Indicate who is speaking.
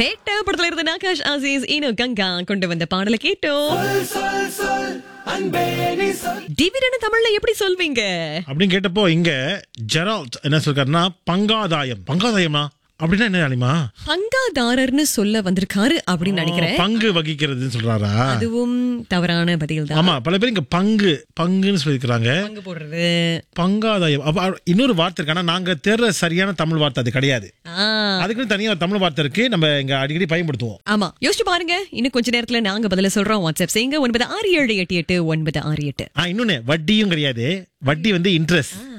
Speaker 1: பேட்டா படத்துல இருந்து நாகாஷ் ஆசீஸ் இனோ கங்கா கொண்டு வந்த பாடலை கேட்டோம் டிவிடன் தமிழ்ல எப்படி சொல்வீங்க
Speaker 2: அப்படின்னு கேட்டப்போ இங்க ஜெரால்ட் என்ன சொல்றாருன்னா பங்காதாயம் பங்காதாயமா அப்படின்னா என்ன அனிமா
Speaker 1: பங்காதாரர்னு சொல்ல வந்திருக்காரு அப்படின்னு நினைக்கிறேன்
Speaker 2: பங்கு வகிக்கிறதுன்னு சொல்றாரா
Speaker 1: அதுவும் தவறான பதில் தான்
Speaker 2: ஆமா பல பேர் இங்க பங்கு பங்குன்னு சொல்லியிருக்கிறாங்க
Speaker 1: பங்கு போடுறது
Speaker 2: பங்காதாயம் அப்ப இன்னொரு வார்த்தை இருக்கு ஆனா நாங்க தேர்ற சரியான தமிழ் வார்த்தை அது கிடையாது
Speaker 1: ஆ,
Speaker 2: அதுக்குன்னு தனியா ஒரு தமிழ் வார்த்தை இருக்கு நம்ம இங்க அடிக்கடி பயன்படுத்துவோம்
Speaker 1: ஆமா யோசிச்சு பாருங்க இன்னும் கொஞ்ச நேரத்துல நாங்க பதில சொல்றோம் வாட்ஸ்அப் செய்யுங்க ஒன்பது ஆறு ஏழு எட்டு எட்டு ஒன்பது ஆறு எட்டு
Speaker 2: ஆ இன்னொன்னு வட்டியும் கிடையாது வட்டி வந்து இன்ட்ரெஸ்ட்